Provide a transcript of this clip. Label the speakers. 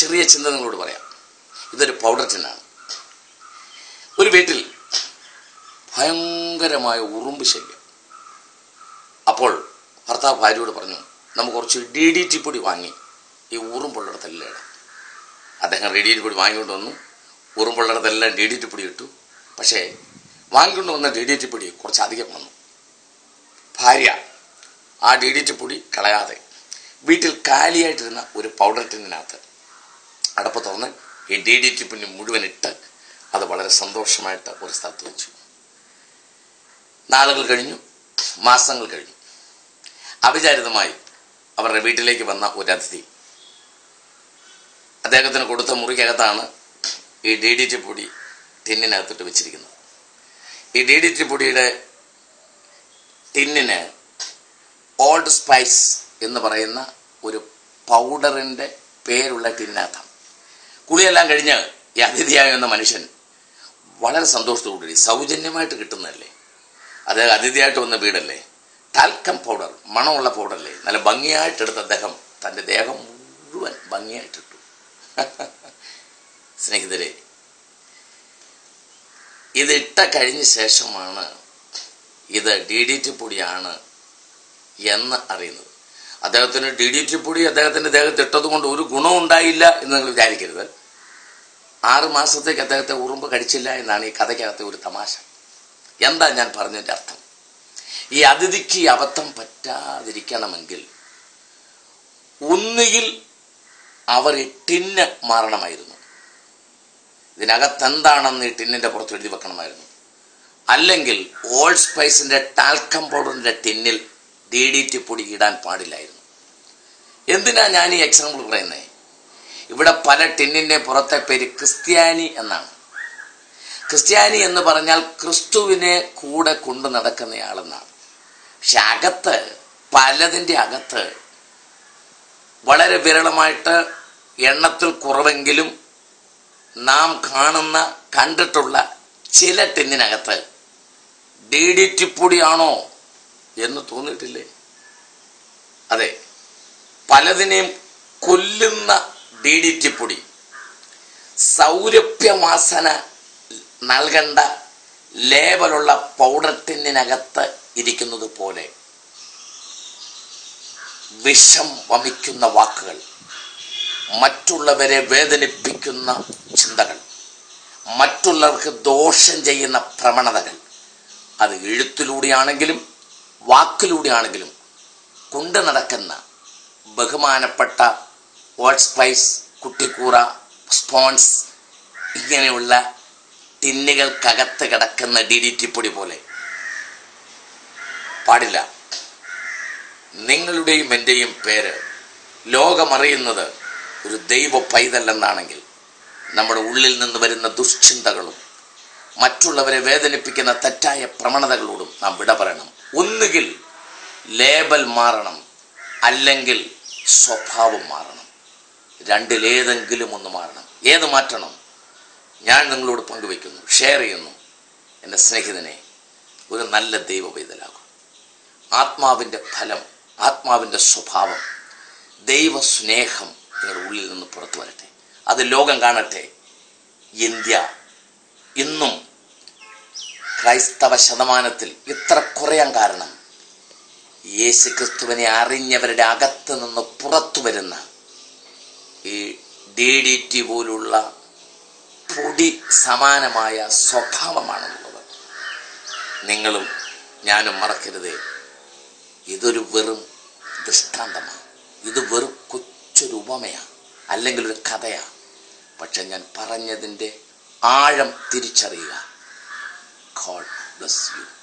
Speaker 1: ചെറിയ ചിന്ത നിങ്ങളോട് പറയാം ഇതൊരു പൗഡർ ടിന്നാണ് ഒരു വീട്ടിൽ ഭയങ്കരമായ ഉറുമ്പ് ശല്യം അപ്പോൾ ഭർത്താവ് ഭാര്യയോട് പറഞ്ഞു നമുക്ക് കുറച്ച് ഡി ഡി ടി പൊടി വാങ്ങി ഈ ഉറുമ്പുള്ളിടത്തെല്ലാം ഇടാം അദ്ദേഹം ഡി ഡി ടി പൊടി വാങ്ങിക്കൊണ്ട് വന്നു ഉറുമ്പുള്ളിടത്തെല്ലാം ഡി ഡി ടി പൊടി ഇട്ടു പക്ഷേ വാങ്ങിക്കൊണ്ട് വന്ന ഡി ഡി ടി പൊടി കുറച്ച് അധികം വന്നു ഭാര്യ ആ ഡി ഡി ടി പൊടി കളയാതെ വീട്ടിൽ കാലിയായിട്ടിരുന്ന ഒരു പൗഡർ ടിന്നിനകത്ത് അടപ്പ് തുറന്ന് ഈ ഡി ഡി ടി പൊടി മുഴുവൻ ഇട്ട് അത് വളരെ സന്തോഷമായിട്ട് ഒരു സ്ഥലത്ത് വെച്ചു നാളുകൾ കഴിഞ്ഞു മാസങ്ങൾ കഴിഞ്ഞു അവിചാരിതമായി അവരുടെ വീട്ടിലേക്ക് വന്ന ഒരു അതിഥി അദ്ദേഹത്തിന് കൊടുത്ത മുറിക്കകത്താണ് ഈ ഡി ഡി ടി പൊടി ടിന്നിനകത്തിട്ട് വെച്ചിരിക്കുന്നത് ഈ ഡി ഡി ടി പൊടിയുടെ ടിന്നിന് ഓൾഡ് സ്പൈസ് എന്ന് പറയുന്ന ഒരു പൗഡറിൻ്റെ പേരുള്ള ടിന്നകത്താണ് കുളിയെല്ലാം കഴിഞ്ഞ് ഈ അതിഥിയായ എന്ന മനുഷ്യൻ വളരെ സന്തോഷത്തോടുകൂടി സൗജന്യമായിട്ട് കിട്ടുന്നതല്ലേ അത് അതിഥിയായിട്ട് വന്ന വീടല്ലേ ടാൽക്കം പൗഡർ മണമുള്ള പൗഡറല്ലേ നല്ല ഭംഗിയായിട്ടെടുത്ത് അദ്ദേഹം തൻ്റെ ദേഹം മുഴുവൻ ഭംഗിയായിട്ടിട്ടു സ്നേഹിതരെ ഇത് ഇട്ട കഴിഞ്ഞ ശേഷമാണ് ഇത് ഡി ഡി ടി പൊടിയാണ് എന്ന് അറിയുന്നത് അദ്ദേഹത്തിന് ഡി ഡി ടി പൊടി അദ്ദേഹത്തിൻ്റെ ദേഹത്ത് ഇട്ടത് കൊണ്ട് ഒരു ഗുണവും ഉണ്ടായില്ല എന്ന് നിങ്ങൾ വിചാരിക്കരുത് ആറ് മാസത്തേക്ക് അദ്ദേഹത്തെ ഉറുമ്പ് കടിച്ചില്ല എന്നാണ് ഈ കഥയ്ക്കകത്തെ ഒരു തമാശ എന്താ ഞാൻ പറഞ്ഞതിൻ്റെ അർത്ഥം ഈ അതിഥിക്ക് ഈ അബദ്ധം പറ്റാതിരിക്കണമെങ്കിൽ ഒന്നുകിൽ അവർ ഈ ടിന്ന് മാറണമായിരുന്നു ഇതിനകത്ത് എന്താണെന്ന് ഈ ടിന്നിൻ്റെ പുറത്ത് എഴുതി വെക്കണമായിരുന്നു അല്ലെങ്കിൽ ഓൾഡ് സ്പൈസിൻ്റെ ടാൽക്കം പൗഡറിൻ്റെ ടിന്നിൽ ഡി ഡി ടി പൊടി ഇടാൻ പാടില്ലായിരുന്നു എന്തിനാ ഞാൻ ഈ എക്സാമ്പിൾ പറയുന്നത് ഇവിടെ പല ടിന്നിൻ്റെ പുറത്തെ പേര് ക്രിസ്ത്യാനി എന്നാണ് ക്രിസ്ത്യാനി എന്ന് പറഞ്ഞാൽ ക്രിസ്തുവിനെ കൂടെ കൊണ്ടു നടക്കുന്നയാളെന്നാണ് പക്ഷെ അകത്ത് പലതിൻ്റെ അകത്ത് വളരെ വിരളമായിട്ട് എണ്ണത്തിൽ കുറവെങ്കിലും നാം കാണുന്ന കണ്ടിട്ടുള്ള ചില ടിന്നിനകത്ത് ഡി ഡി ടി പൊടിയാണോ എന്ന് തോന്നിയിട്ടില്ലേ അതെ പലതിനെയും കൊല്ലുന്ന ഡി ഡി ടി പൊടി സൗരഭ്യവാസന നൽകേണ്ട ലേബലുള്ള പൗഡർ ടിന്നിനകത്ത് ഇരിക്കുന്നത് പോലെ വിഷം വമിക്കുന്ന വാക്കുകൾ മറ്റുള്ളവരെ വേദനിപ്പിക്കുന്ന ചിന്തകൾ മറ്റുള്ളവർക്ക് ദോഷം ചെയ്യുന്ന പ്രവണതകൾ അത് എഴുത്തിലൂടെയാണെങ്കിലും വാക്കിലൂടെയാണെങ്കിലും കൊണ്ടു നടക്കുന്ന ബഹുമാനപ്പെട്ട ഓട്ട് സ്പൈസ് കുട്ടിക്കൂറ സ്പോൺസ് ഇങ്ങനെയുള്ള ടിന്നുകൾക്കകത്ത് കിടക്കുന്ന ഡി ഡി ടി പൊടി പോലെ പാടില്ല നിങ്ങളുടെയും എൻ്റെയും പേര് ലോകമറിയുന്നത് ഒരു ദൈവ പൈതല്ലെന്നാണെങ്കിൽ നമ്മുടെ ഉള്ളിൽ നിന്ന് വരുന്ന ദുശ്ചിന്തകളും മറ്റുള്ളവരെ വേദനിപ്പിക്കുന്ന തെറ്റായ പ്രവണതകളോടും നാം വിട പറയണം ഒന്നുകിൽ ലേബൽ മാറണം അല്ലെങ്കിൽ സ്വഭാവം മാറണം രണ്ടിലേതെങ്കിലും ഒന്ന് മാറണം ഏത് മാറ്റണം ഞാൻ നിങ്ങളോട് പങ്കുവയ്ക്കുന്നു ഷെയർ ചെയ്യുന്നു എൻ്റെ സ്നേഹിതനെ ഒരു നല്ല ദൈവ പൈതലാകും ആത്മാവിൻ്റെ ഫലം ആത്മാവിൻ്റെ സ്വഭാവം ദൈവ സ്നേഹം നിങ്ങളുടെ ഉള്ളിൽ നിന്ന് പുറത്തു വരട്ടെ അത് ലോകം കാണട്ടെ ഇന്ത്യ ഇന്നും ക്രൈസ്തവ ശതമാനത്തിൽ ഇത്ര കുറയാൻ കാരണം യേശു ക്രിസ്തുവിനെ അറിഞ്ഞവരുടെ അകത്ത് നിന്ന് പുറത്തു വരുന്ന ഈ ഡി ഡി ടി പോലുള്ള പൊടി സമാനമായ സ്വഭാവമാണെന്നുള്ളത് നിങ്ങളും ഞാനും മറക്കരുതേ ഇതൊരു വെറും ദൃഷ്ടാന്തമാണ് ഇത് വെറും കൊച്ചൊരു ഉപമയാണ് അല്ലെങ്കിൽ ഒരു കഥയാണ് പക്ഷെ ഞാൻ പറഞ്ഞതിൻ്റെ ആഴം തിരിച്ചറിയുക ഗോഡ് ബ്ലസ് യു